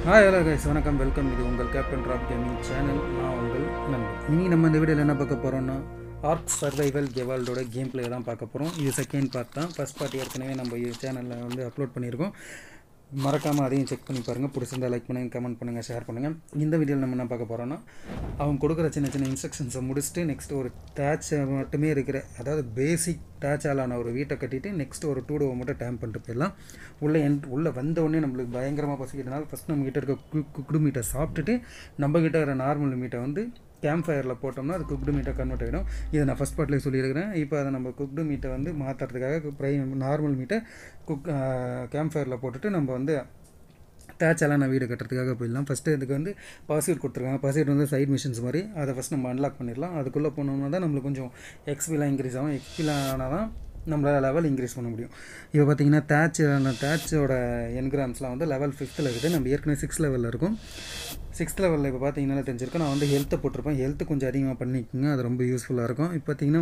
hi hello guys வணக்கம் welcome இது உங்கள் கேப்டன் ராக் கேமிங் சேனல் நான் உங்கள் நண்பன் இன்னைக்கு நம்ம இந்த வீடியோவில் என்ன பார்க்க போகிறோம்னா ஆர்க் சர்வைவல் கெவால்டோட கேம் பிளே தான் பார்க்க போகிறோம் இது செகண்ட் பார்ட் தான் ஃபஸ்ட் பார்ட் ஏற்கனவே நம்ம சேனலில் வந்து அப்லோட் பண்ணியிருக்கோம் மறக்காமல் அதையும் செக் பண்ணி பாருங்கள் பிடிச்சிருந்தா லைக் பண்ணுங்கள் கமெண்ட் பண்ணுங்கள் ஷேர் பண்ணுங்கள் இந்த வீடியோவில் நம்ம என்ன பார்க்க போகிறோம்னா அவங்க கொடுக்குற சின்ன சின்ன இன்ஸ்ட்ரக்ஷன்ஸை முடிச்சுட்டு நெக்ஸ்ட் ஒரு டேச் மட்டுமே இருக்கிற அதாவது பேசிக் டேச்சாலான ஒரு வீட்டை கட்டிட்டு நெக்ஸ்ட் ஒரு டூ டோவை மட்டும் டேம் பண்ணிட்டு போயிடலாம் உள்ளே என் உள்ளே வந்த உடனே நம்மளுக்கு பயங்கரமாக பசிக்கிறதுனால ஃபஸ்ட் நம்ம கிட்ட இருக்க குக்குடு மீட்டை சாப்பிட்டுட்டு நம்ம கிட்ட இருக்கிற நார்மல் மீட்டை வந்து கேம்ப் ஃபயரில் போட்டோம்னா அது குக்டு மீட்டை கன்வெர்ட் ஆகிடும் இதை நான் ஃபஸ்ட் பார்ட்லேயே சொல்லியிருக்கிறேன் இப்போ அதை நம்ம குக்டு மீட்டை வந்து மாற்றுறதுக்காக ப்ரை நார்மல் மீட்டை குக் கேம்ப் ஃபயரில் போட்டுட்டு நம்ம வந்து தேச்செல்லாம் நான் வீடு கட்டுறதுக்காக போயிடலாம் ஃபஸ்ட்டு இதுக்கு வந்து பாஸ்வேர்ட் கொடுத்துருக்காங்க பாஸ்வேர்ட் வந்து சைட் மிஷின்ஸ் மாதிரி அதை ஃபஸ்ட் நம்ம அன்லாக் பண்ணிடலாம் அதுக்குள்ளே போனோம்னா தான் நம்மளுக்கு கொஞ்சம் எக்ஸ்பிலாம் இன்க்ரீஸ் ஆகும் எக்ஸ்பிலாம் ஆனால் தான் நம்மளால் லெவல் இன்க்ரீஸ் பண்ண முடியும் இப்போ பார்த்தீங்கன்னா தேட்ச் தேட்சோட என்கிராம்ஸ்லாம் வந்து லெவல் ஃபிஃப்த்தில் இருக்குது நம்ம ஏற்கனவே சிக்ஸ் லெவலில் இருக்கும் சிக்ஸ்த் லெவலில் இப்போ பார்த்தீங்கன்னா தெரிஞ்சிருக்கும் நான் வந்து ஹெல்த்தை போட்டிருப்பேன் ஹெல்த்து கொஞ்சம் அதிகமாக பண்ணிக்கோங்க அது ரொம்ப யூஸ்ஃபுல்லாக இருக்கும் இப்போ பார்த்தீங்கன்னா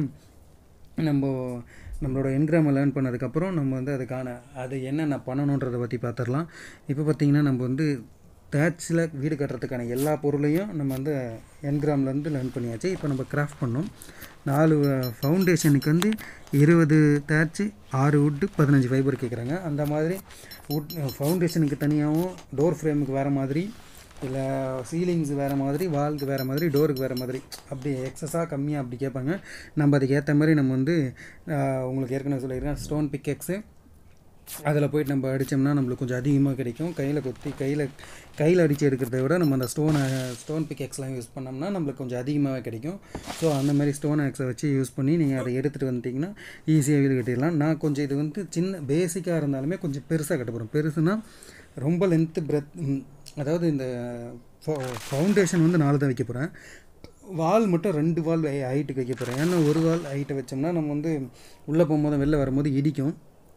நம்ம நம்மளோட என்கிராமை லேர்ன் பண்ணதுக்கப்புறம் நம்ம வந்து அதுக்கான அது என்னென்ன பண்ணணுன்றதை பற்றி பார்த்துடலாம் இப்போ பார்த்திங்கன்னா நம்ம வந்து தேட்சில் வீடு கட்டுறதுக்கான எல்லா பொருளையும் நம்ம வந்து என்கிராம்லேருந்து லேர்ன் பண்ணியாச்சு இப்போ நம்ம கிராஃப்ட் பண்ணோம் நாலு ஃபவுண்டேஷனுக்கு வந்து இருபது தேட்ச்சு ஆறு வுட்டு பதினஞ்சு ஃபைபர் கேட்குறாங்க அந்த மாதிரி வுட் ஃபவுண்டேஷனுக்கு தனியாகவும் டோர் ஃப்ரேமுக்கு வேறு மாதிரி இல்லை சீலிங்ஸ் வேறு மாதிரி வால்க்கு வேறு மாதிரி டோருக்கு வேறு மாதிரி அப்படி எக்ஸஸாக கம்மியாக அப்படி கேட்பாங்க நம்ம அதுக்கு ஏற்ற மாதிரி நம்ம வந்து உங்களுக்கு ஏற்கனவே சொல்லியிருக்கேன் ஸ்டோன் பிக்கெக்ஸு அதில் போயிட்டு நம்ம அடித்தோம்னா நம்மளுக்கு கொஞ்சம் அதிகமாக கிடைக்கும் கையில் கொத்தி கையில் கையில் அடித்து எடுக்கிறத விட நம்ம அந்த ஸ்டோனை ஸ்டோன் பிக்கெக்ஸ்லாம் யூஸ் பண்ணோம்னா நம்மளுக்கு கொஞ்சம் அதிகமாக கிடைக்கும் ஸோ அந்த மாதிரி ஸ்டோன் ஆக்ஸை வச்சு யூஸ் பண்ணி நீங்கள் அதை எடுத்துகிட்டு வந்துட்டிங்கன்னா ஈஸியாக வீடு கட்டிடலாம் நான் கொஞ்சம் இது வந்து சின்ன பேசிக்காக இருந்தாலுமே கொஞ்சம் பெருசாக கட்ட போகிறேன் பெருசுனா ரொம்ப லென்த்து பிரெத் அதாவது இந்த ஃபவுண்டேஷன் வந்து நாலு தான் வைக்க போகிறேன் வால் மட்டும் ரெண்டு வால் ஹைட்டுக்கு வைக்க போகிறேன் ஏன்னா ஒரு வால் ஹைட்டை வச்சோம்னா நம்ம வந்து உள்ளே போகும்போது வெளில வரும்போது இடிக்கும்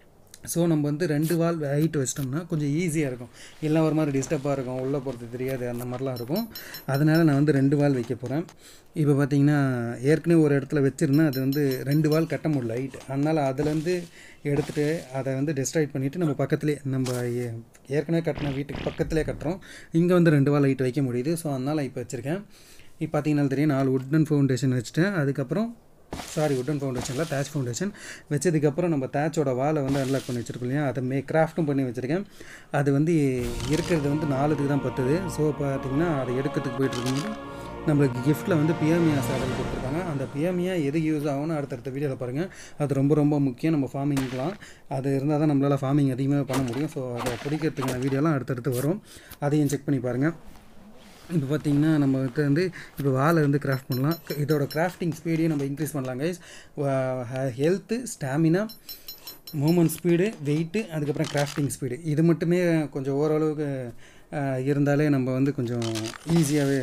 ஸோ நம்ம வந்து ரெண்டு வால் ஹைட் வச்சிட்டோம்னா கொஞ்சம் ஈஸியாக இருக்கும் எல்லாம் ஒரு மாதிரி டிஸ்டர்பாக இருக்கும் உள்ளே போகிறது தெரியாது அந்த மாதிரிலாம் இருக்கும் அதனால் நான் வந்து ரெண்டு வால் வைக்க போகிறேன் இப்போ பார்த்தீங்கன்னா ஏற்கனவே ஒரு இடத்துல வச்சுருந்தேன் அது வந்து ரெண்டு வால் கட்ட முடியல ஹைட் அதனால் அதுலேருந்து எடுத்துகிட்டு அதை வந்து டெஸ்ட்ராய்ட் பண்ணிவிட்டு நம்ம பக்கத்துலேயே நம்ம ஏற்கனவே கட்டின வீட்டுக்கு பக்கத்துலேயே கட்டுறோம் இங்கே வந்து ரெண்டு வால் ஹைட் வைக்க முடியுது ஸோ அதனால் இப்போ வச்சுருக்கேன் இப்போ பார்த்தீங்கன்னா தெரியும் நாலு உட்டன் ஃபவுண்டேஷன் வச்சுட்டேன் அதுக்கப்புறம் சாரி உட்டன் ஃபவுண்டேஷனில் தேட்ச் ஃபவுண்டேஷன் வச்சதுக்கப்புறம் நம்ம தேட்சோட வாலை வந்து அன்லாக் பண்ணி வச்சுருக்கோம் இல்லையா அதை மே கிராஃப்ட்டும் பண்ணி வச்சுருக்கேன் அது வந்து இருக்கிறது வந்து நாலுத்துக்கு தான் பத்துது ஸோ பார்த்திங்கன்னா அதை எடுக்கிறதுக்கு போயிட்டு இருக்கும்போது நம்மளுக்கு கிஃப்ட்டில் வந்து பிஎம்இஆ சேடல் கொடுத்துருக்காங்க அந்த பிஎம்இஆ எது யூஸ் ஆகும்னு அடுத்தடுத்த வீடியோவில் பாருங்கள் அது ரொம்ப ரொம்ப முக்கியம் நம்ம ஃபார்மிங்க்கெலாம் அது இருந்தால் தான் நம்மளால் ஃபார்மிங் அதிகமாக பண்ண முடியும் ஸோ அதை பிடிக்கிறதுக்கான வீடியோலாம் அடுத்தடுத்து வரும் அதையும் செக் பண்ணி பாருங்கள் இப்போ பார்த்தீங்கன்னா நம்ம வந்து இப்போ வாழை வந்து கிராஃப்ட் பண்ணலாம் இதோட கிராஃப்டிங் ஸ்பீடையும் நம்ம இன்க்ரீஸ் பண்ணலாம் guys health stamina movement speed weight அதுக்கப்புறம் கிராஃப்டிங் ஸ்பீடு இது மட்டுமே கொஞ்சம் ஓரளவுக்கு இருந்தாலே நம்ம வந்து கொஞ்சம் ஈஸியாகவே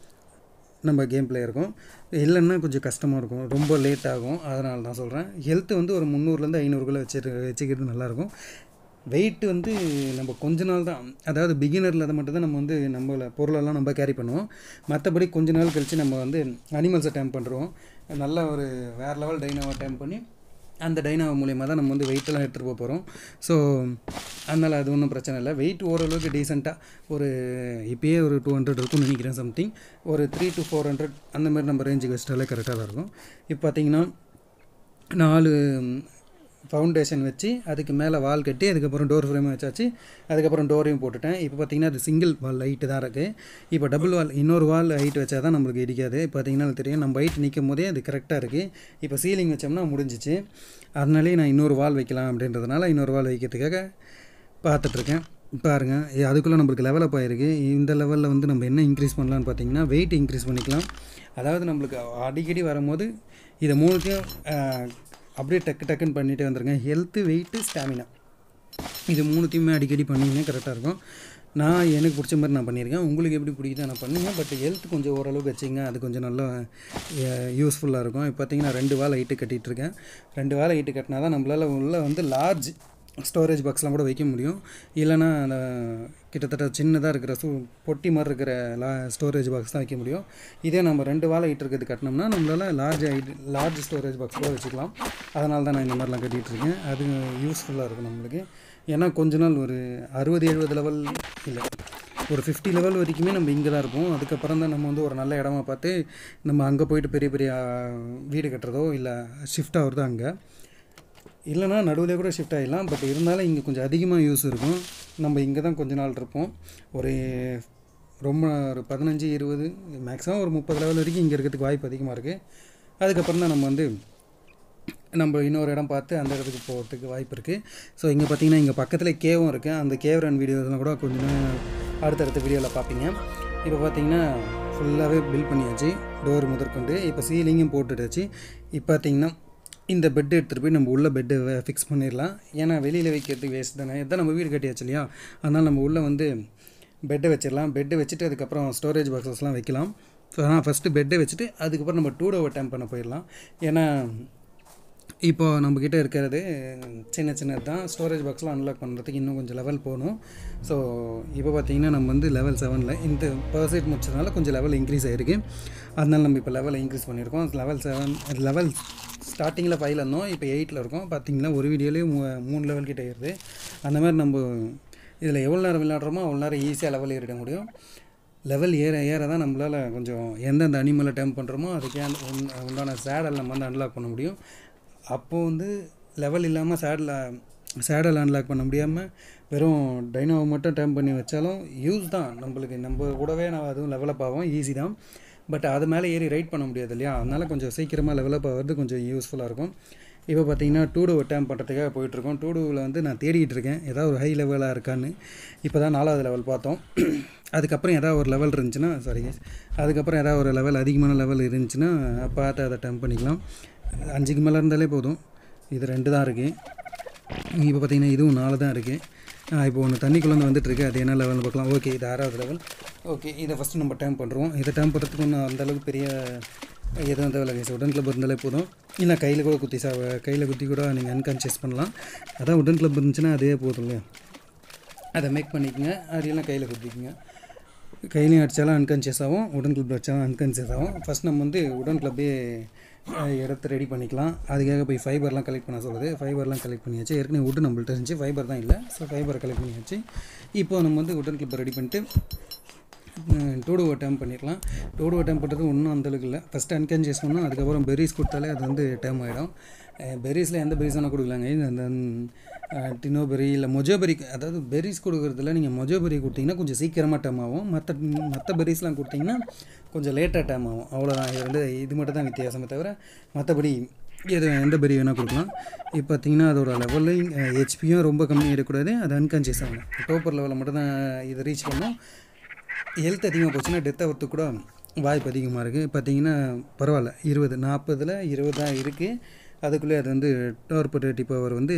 நம்ம கேம் பிளே இருக்கும் இல்லைன்னா கொஞ்சம் கஷ்டமாக இருக்கும் ரொம்ப லேட் ஆகும் அதனால தான் சொல்கிறேன் ஹெல்த்து வந்து ஒரு முந்நூறுலேருந்து ஐநூறுக்குள்ளே வச்சு வச்சுக்கிறது நல்லாயிருக்கும் வெயிட் வந்து நம்ம கொஞ்ச நாள் தான் அதாவது பிகினரில் அதை மட்டும் தான் நம்ம வந்து நம்மள பொருளெல்லாம் நம்ம கேரி பண்ணுவோம் மற்றபடி கொஞ்ச நாள் கழித்து நம்ம வந்து அனிமல்ஸை டைம் பண்ணுறோம் நல்ல ஒரு வேறு லெவல் டைனாவை டைம் பண்ணி அந்த டைனாவோ மூலியமாக தான் நம்ம வந்து வெயிட்டெல்லாம் எடுத்துகிட்டு போக போகிறோம் ஸோ அதனால் அது ஒன்றும் பிரச்சனை இல்லை வெயிட் ஓரளவுக்கு டீசெண்டாக ஒரு இப்போயே ஒரு டூ ஹண்ட்ரட் இருக்கும்னு நினைக்கிறேன் சம்திங் ஒரு த்ரீ டு ஃபோர் ஹண்ட்ரட் அந்த மாதிரி நம்ம ரேஞ்சுக்கு வச்சிட்டாலே கரெக்டாக தான் இருக்கும் இப்போ பார்த்திங்கன்னா நாலு ஃபவுண்டேஷன் வச்சு அதுக்கு மேலே வால் கட்டி அதுக்கப்புறம் டோர் ஃப்ரேம் வச்சாச்சு அதுக்கப்புறம் டோரையும் போட்டுட்டேன் இப்போ பார்த்திங்கன்னா அது சிங்கிள் வால் ஹைட்டு தான் இருக்குது இப்போ டபுள் வால் இன்னொரு வால் ஹைட் வச்சா தான் நம்மளுக்கு இடிக்காது பார்த்தீங்கன்னா தெரியும் நம்ம ஹைட் நிற்கும் போதே அது கரெக்டாக இருக்குது இப்போ சீலிங் வச்சோம்னா முடிஞ்சிச்சு அதனாலே நான் இன்னொரு வால் வைக்கலாம் அப்படின்றதுனால இன்னொரு வால் வைக்கிறதுக்காக பார்த்துட்ருக்கேன் பாருங்கள் அதுக்குள்ளே நம்மளுக்கு லெவலப் ஆகிருக்கு இந்த லெவலில் வந்து நம்ம என்ன இன்க்ரீஸ் பண்ணலான்னு பார்த்தீங்கன்னா வெயிட் இன்க்ரீஸ் பண்ணிக்கலாம் அதாவது நம்மளுக்கு அடிக்கடி வரும்போது இதை மூணுத்தையும் அப்படியே டக்கு டக்குன்னு பண்ணிகிட்டே வந்துருங்க ஹெல்த்து வெயிட்டு ஸ்டாமினா இது மூணுத்தையுமே அடிக்கடி பண்ணிங்கன்னா கரெக்டாக இருக்கும் நான் எனக்கு பிடிச்ச மாதிரி நான் பண்ணியிருக்கேன் உங்களுக்கு எப்படி பிடிக்குதோ நான் பண்ணுங்க பட் ஹெல்த் கொஞ்சம் ஓரளவுக்கு வச்சிங்க அது கொஞ்சம் நல்லா யூஸ்ஃபுல்லாக இருக்கும் இப்போ பார்த்தீங்கன்னா ரெண்டு வால் ஹைட்டு கட்டிகிட்ருக்கேன் ரெண்டு வால் ஹைட்டு கட்டினா தான் நம்மளால் உள்ள வந்து லார்ஜ் ஸ்டோரேஜ் பாக்ஸ்லாம் கூட வைக்க முடியும் இல்லைனா அந்த கிட்டத்தட்ட சின்னதாக இருக்கிற சூ பொட்டி மாதிரி இருக்கிற லா ஸ்டோரேஜ் பாக்ஸ் தான் வைக்க முடியும் இதே நம்ம ரெண்டு வாழை ஹைட் இருக்கிறது கட்டினோம்னா நம்மளால் large height large storage box கூட வச்சுக்கலாம் அதனால தான் நான் இந்த மாதிரிலாம் கட்டிகிட்டு இருக்கேன் அது யூஸ்ஃபுல்லாக இருக்கும் நம்மளுக்கு ஏன்னா கொஞ்ச நாள் ஒரு அறுபது எழுபது லெவல் இல்லை ஒரு ஃபிஃப்டி லெவல் வரைக்குமே நம்ம இங்கே தான் இருப்போம் அதுக்கப்புறம் தான் நம்ம வந்து ஒரு நல்ல இடமா பார்த்து நம்ம அங்கே போயிட்டு பெரிய பெரிய ஆ, வீடு கட்டுறதோ இல்லை ஷிஃப்ட் ஆகுறதோ அங்கே இல்லைனா நடுவில் கூட ஷிஃப்ட் ஆகிடலாம் பட் இருந்தாலும் இங்கே கொஞ்சம் அதிகமாக யூஸ் இருக்கும் நம்ம இங்கே தான் கொஞ்ச நாள் இருப்போம் ஒரு ரொம்ப ஒரு பதினஞ்சு இருபது மேக்ஸிமம் ஒரு முப்பது லெவல் வரைக்கும் இங்கே இருக்கிறதுக்கு வாய்ப்பு அதிகமாக இருக்குது அதுக்கப்புறம் தான் நம்ம வந்து நம்ம இன்னொரு இடம் பார்த்து அந்த இடத்துக்கு போகிறதுக்கு வாய்ப்பு இருக்குது ஸோ இங்கே பார்த்தீங்கன்னா இங்கே பக்கத்தில் கேவும் இருக்குது அந்த கேவ் ரன் வீடியோஸ்லாம் கூட கொஞ்சம் நேரம் அடுத்தடுத்த வீடியோவில் பார்ப்பீங்க இப்போ பார்த்தீங்கன்னா ஃபுல்லாகவே பில் பண்ணியாச்சு டோர் முதற்கொண்டு இப்போ சீலிங்கும் போட்டுட்டாச்சு இப்போ பார்த்தீங்கன்னா இந்த பெட் எடுத்துகிட்டு போய் நம்ம உள்ள பெட்டை ஃபிக்ஸ் பண்ணிடலாம் ஏன்னா வெளியில் வைக்கிறதுக்கு வேஸ்ட் தானே இதான் நம்ம வீடு கட்டியாச்சு இல்லையா அதனால் நம்ம உள்ளே வந்து பெட்டை வச்சிடலாம் பெட்டை வச்சுட்டு அதுக்கப்புறம் ஸ்டோரேஜ் பாக்ஸஸ்லாம் வைக்கலாம் ஸோ ஆனால் ஃபஸ்ட்டு பெட்டை வச்சுட்டு அதுக்கப்புறம் நம்ம டூ டோவர் டைம் பண்ண போயிடலாம் ஏன்னா இப்போ நம்மக்கிட்ட இருக்கிறது சின்ன சின்னது தான் ஸ்டோரேஜ் பாக்ஸ்லாம் அன்லாக் பண்ணுறதுக்கு இன்னும் கொஞ்சம் லெவல் போகணும் ஸோ இப்போ பார்த்தீங்கன்னா நம்ம வந்து லெவல் செவனில் இந்த பர்சன்ட் முடிச்சதுனால கொஞ்சம் லெவல் இன்க்ரீஸ் ஆகிருக்கு அதனால நம்ம இப்போ லெவல் இன்க்ரீஸ் பண்ணியிருக்கோம் லெவல் செவன் லெவல் ஸ்டார்டிங்கில் ஃபைவ்ல இருந்தோம் இப்போ எயிட்டில் இருக்கோம் பார்த்தீங்கன்னா ஒரு வீடியோலேயே மூணு லெவல் கிட்ட ஏறுது அந்த மாதிரி நம்ம இதில் எவ்வளோ நேரம் விளையாடுறோமோ அவ்வளோ நேரம் ஈஸியாக லெவல் ஏறிட முடியும் லெவல் ஏற ஏற தான் நம்மளால் கொஞ்சம் எந்தெந்த அனிமலை டேம் பண்ணுறோமோ அதுக்கே அந்த உண்- உண்டான சேடல் நம்ம வந்து அன்லாக் பண்ண முடியும் அப்போது வந்து லெவல் இல்லாமல் சேடில் சேடல் அன்லாக் பண்ண முடியாமல் வெறும் டைனோவை மட்டும் டேம் பண்ணி வச்சாலும் யூஸ் தான் நம்மளுக்கு நம்ம கூடவே நான் அதுவும் டெவலப் ஆகும் ஈஸி தான் பட் அது மேலே ஏறி ரைட் பண்ண முடியாது இல்லையா அதனால் கொஞ்சம் சீக்கிரமாக டெவலப் ஆகிறது கொஞ்சம் யூஸ்ஃபுல்லாக இருக்கும் இப்போ பார்த்தீங்கன்னா டூ டூ டேம் பண்ணுறதுக்காக போயிட்டுருக்கோம் டூ டூவில் வந்து நான் தேடிட்டு இருக்கேன் ஏதாவது ஒரு ஹை லெவலாக இருக்கான்னு இப்போ தான் நாலாவது லெவல் பார்த்தோம் அதுக்கப்புறம் ஏதாவது ஒரு லெவல் இருந்துச்சுன்னா சாரி அதுக்கப்புறம் ஏதாவது ஒரு லெவல் அதிகமான லெவல் இருந்துச்சுன்னா பார்த்து அதை டேம் பண்ணிக்கலாம் அஞ்சுக்கு மேலே இருந்தாலே போதும் இது ரெண்டு தான் இருக்குது இப்போ பார்த்தீங்கன்னா இதுவும் நாலு தான் இருக்குது இப்போ ஒன்று தண்ணிக்குள்ளே வந்துட்டுருக்கு அது என்ன லெவல்னு பார்க்கலாம் ஓகே இது ஆறாவது லெவல் ஓகே இதை ஃபஸ்ட்டு நம்ம டைம் பண்ணுறோம் இதை டைம் பண்ணுறதுக்கு ஒன்றும் அந்தளவுக்கு பெரிய எதுவும் தேவையில்ல கைஸ் உடன் கிளப் இருந்தாலே போதும் இல்லை கையில் கூட குத்தி சா கையில் குத்தி கூட நீங்கள் அன்கான்ஷியஸ் பண்ணலாம் அதான் உடன் கிளப் இருந்துச்சுன்னா அதே போதும் இல்லையா அதை மேக் பண்ணிக்கங்க அதையெல்லாம் கையில் குத்திக்கங்க கையிலையும் அடித்தாலும் அன்கான்ஷியஸ் ஆகும் உடன் கிளப் அடித்தாலும் அன்கான்ஷியஸ் ஆகும் ஃபஸ்ட் நம்ம வந்து உடன் கிளப்பே இடத்த ரெடி பண்ணிக்கலாம் அதுக்காக போய் ஃபைபர்லாம் கலெக்ட் பண்ண சொல்லுது ஃபைபர்லாம் கலெக்ட் பண்ணியாச்சு ஏற்கனவே உட்டு நம்மள்ட்ட இருந்துச்சு ஃபைபர் தான் இல்லை ஸோ ஃபைபரை கலெக்ட் பண்ணியாச்சு இப்போ நம்ம வந்து உடன் கிளப்பை ரெடி பண்ணிட்டு டூடு டேம் பண்ணிடலாம் டூடு டேம் பண்ணுறது ஒன்றும் அந்தளவுக்கு இல்லை ஃபஸ்ட்டு அன்கான்ஷியஸ் பண்ணோம் அதுக்கப்புறம் பெரிஸ் கொடுத்தாலே அது வந்து டேம் ஆகிடும் பெரிஸில் எந்த பெரிஸ் வேணால் கொடுக்கலாங்க இந்த டினோபெரி இல்லை மொஜோபெரி அதாவது பெரிஸ் கொடுக்குறதுல நீங்கள் மொஜோபெரி கொடுத்தீங்கன்னா கொஞ்சம் சீக்கிரமாக டேம் ஆகும் மற்ற மற்ற பெரிஸ்லாம் கொடுத்தீங்கன்னா கொஞ்சம் லேட்டாக டேம் ஆகும் அவ்வளோதான் இது வந்து இது மட்டும் தான் வித்தியாசமே தவிர மற்றபடி எது எந்த பெரி வேணால் கொடுக்கலாம் இப்போ பார்த்தீங்கன்னா அதோட லெவலிங் ஹெச்பியும் ரொம்ப கம்மி எடுக்கக்கூடாது அது அன்கான்ஷியஸ் ஆகணும் டோப்பர் லெவலில் மட்டும் தான் இதை ரீச் பண்ணணும் ஹெல்த் அதிகமாக போச்சுன்னா டெத் ஆகிறதுக்கு கூட வாய்ப்பு அதிகமாக இருக்குது பார்த்தீங்கன்னா பரவாயில்ல இருபது நாற்பதில் இருபது தான் இருக்குது அதுக்குள்ளே அது வந்து டார்பரேட்டிவ் பவர் வந்து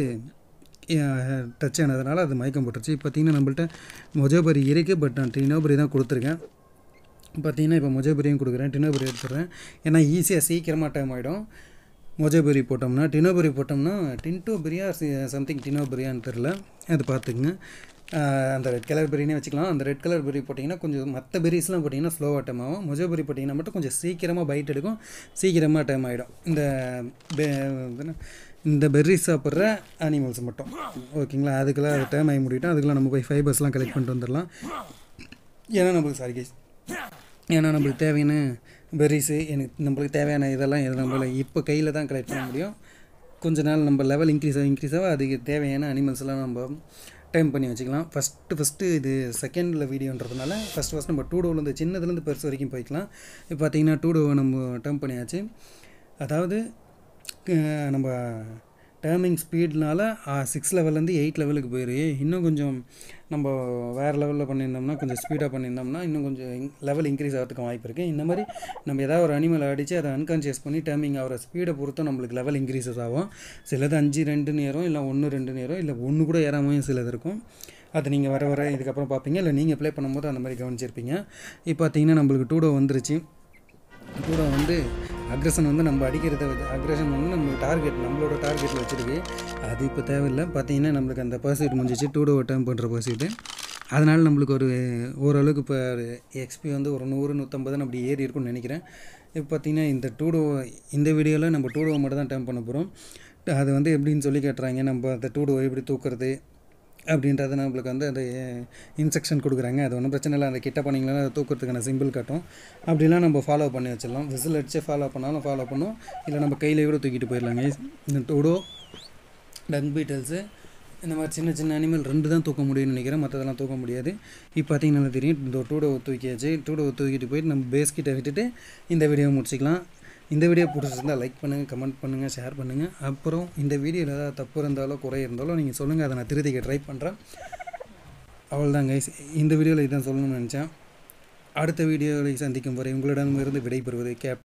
டச் ஆனதுனால அது மயக்கம் போட்டுருச்சு பார்த்தீங்கன்னா நம்மள்ட்ட மொஜோபரி இருக்குது பட் நான் டினோபரி தான் கொடுத்துருக்கேன் பார்த்தீங்கன்னா இப்போ மொஜோபரியும் கொடுக்குறேன் டினோபரி எடுத்துடுறேன் ஏன்னா ஈஸியாக சீக்கிரமாக டைம் ஆகிடும் மொஜோபெரி போட்டோம்னா டினோபெரி போட்டோம்னா டின்டோ பெரியா சம்திங் டினோபெரியான்னு தெரில அது பார்த்துக்குங்க ஆஹ் அந்த ரெட் கலர் பெரினே வச்சுக்கலாம் அந்த ரெட் கலர் பெரி போட்டிங்கன்னா கொஞ்சம் மற்ற பெரிஸ்லாம் போட்டிங்கன்னா ஸ்லோவாக டைம் ஆகும் மொஜோபெரி போட்டிங்கன்னா மட்டும் கொஞ்சம் சீக்கிரமாக பைட் எடுக்கும் சீக்கிரமாக டைம் ஆகிடும் இந்த பெ- என்ன, இந்த பெர்ரி சாப்பிட்ற அனிமல்ஸ் மட்டும் ஓகேங்களா அதுக்கெல்லாம் அது டைம் ஆகி முடிவிட்டோம் அதுக்கெல்லாம் நம்ம போய் ஃபைபர்ஸ்லாம் கலெக்ட் பண்ணிட்டு வந்துடலாம் ஏன்னா நம்மளுக்கு சாரி கேஸ் ஏன்னா நம்மளுக்கு தேவையான பெர்ரிஸு எனக்கு நம்மளுக்கு தேவையான இதெல்லாம் இது நம்மள இப்போ கையில் தான் கலெக்ட் பண்ண முடியும் கொஞ்ச நாள் நம்ம லெவல் இன்க்ரீஸ் ஆக இன்க்ரீஸ் ஆக அதுக்கு தேவையான அனிமல்ஸ் எல்லாம் நம்ம டைம் பண்ணி வச்சுக்கலாம் ஃபஸ்ட்டு ஃபஸ்ட்டு இது செகண்டில் வீடியோன்றதுனால ஃபஸ்ட் ஃபஸ்ட் நம்ம டூ டோலேருந்து சின்னதுலேருந்து பெருசு வரைக்கும் போய்க்கலாம் இப்போ பார்த்தீங்கன்னா டூ டோவை நம்ம டைம் பண்ணியாச்சு அதாவது அஹ், நம்ம டேர்மிங் ஸ்பீட்னால சிக்ஸ் லெவல்லேருந்து எயிட் லெவலுக்கு போயிருக்கு இன்னும் கொஞ்சம் நம்ம வேறு லெவலில் பண்ணியிருந்தோம்னா கொஞ்சம் ஸ்பீடாக பண்ணியிருந்தோம்னா இன்னும் கொஞ்சம் லெவல் இன்க்ரீஸ் ஆகிறதுக்கு வாய்ப்பு இருக்குது இந்த மாதிரி நம்ம ஏதாவது ஒரு அனிமலை அடித்து அதை அன்கான்ஷியஸ் பண்ணி டேர்மிங் ஆகிற ஸ்பீடை பொறுத்தும் நம்மளுக்கு லெவல் இன்க்ரீஸஸ் ஆகும் சிலது அஞ்சு ரெண்டு நேரம் இல்லை ஒன்று ரெண்டு நேரம் இல்லை ஒன்று கூட ஏறாமையும் சிலது இருக்கும் அது நீங்கள் வர வர இதுக்கப்புறம் பார்ப்பீங்க இல்லை நீங்கள் ப்ளே பண்ணும்போது அந்த மாதிரி கவனிச்சிருப்பீங்க இப்போ பார்த்தீங்கன்னா நம்மளுக்கு டூடோ வந்துருச்சு கூட வந்து அக்ரஷன் வந்து நம்ம அடிக்கிறத வச்சு அக்ரஷன் வந்து நம்ம டார்கெட் நம்மளோட டார்கெட்டில் வச்சுருக்கு அது இப்போ தேவையில்லை பார்த்தீங்கன்னா நம்மளுக்கு அந்த பர்சீட் முடிஞ்சிச்சு டூ டோ டைம் பண்ணுற பர்சீட்டு அதனால் நம்மளுக்கு ஒரு ஓரளவுக்கு இப்போ எக்ஸ்பி வந்து ஒரு நூறு நூற்றம்பதுன்னு அப்படி ஏறி இருக்கும்னு நினைக்கிறேன் இப்போ பார்த்தீங்கன்னா இந்த டூ டோ இந்த வீடியோவில் நம்ம டூ டோ மட்டும் தான் டைம் பண்ண போகிறோம் அது வந்து எப்படின்னு சொல்லி கேட்டுறாங்க நம்ம அந்த டூ டோ எப்படி தூக்குறது அப்படின்றத நம்மளுக்கு வந்து அந்த இன்ஸ்ட்ரக்ஷன் கொடுக்குறாங்க அது ஒன்றும் பிரச்சனை இல்லை அந்த கிட்ட பண்ணிங்கன்னா அதை தூக்கிறதுக்கான சிம்பிள் காட்டும் அப்படிலாம் நம்ம ஃபாலோ பண்ணி வச்சிடலாம் விசில் அடிச்சே ஃபாலோ பண்ணாலும் ஃபாலோ பண்ணும் இல்லை நம்ம கையிலே கூட தூக்கிட்டு போயிடலாங்க இந்த டோடோ டங் பீட்டல்ஸு இந்த மாதிரி சின்ன சின்ன அனிமல் ரெண்டு தான் தூக்க முடியும்னு நினைக்கிறேன் மற்றதெல்லாம் தூக்க முடியாது இப்போ பார்த்தீங்கன்னா தெரியும் இந்த டூடோ தூக்கியாச்சு டூடோ தூக்கிட்டு போயிட்டு நம்ம பேஸ் கிட்ட விட்டுட்டு இந்த வீடியோ முடிச்சிக்கலாம் இந்த வீடியோ பிடிச்சிருந்தால் லைக் பண்ணுங்கள் கமெண்ட் பண்ணுங்கள் ஷேர் பண்ணுங்கள் அப்புறம் இந்த வீடியோவில் ஏதாவது தப்பு இருந்தாலோ குறை இருந்தாலோ நீங்கள் சொல்லுங்கள் அதை நான் திருத்திக்க ட்ரை பண்ணுறேன் அவ்வளோதான் கைஸ் இந்த வீடியோவில் இதான் சொல்லணும்னு நினச்சேன் அடுத்த வீடியோவில் சந்திக்கும் வரை உங்களிடமிருந்து விடைபெறுவது கேப்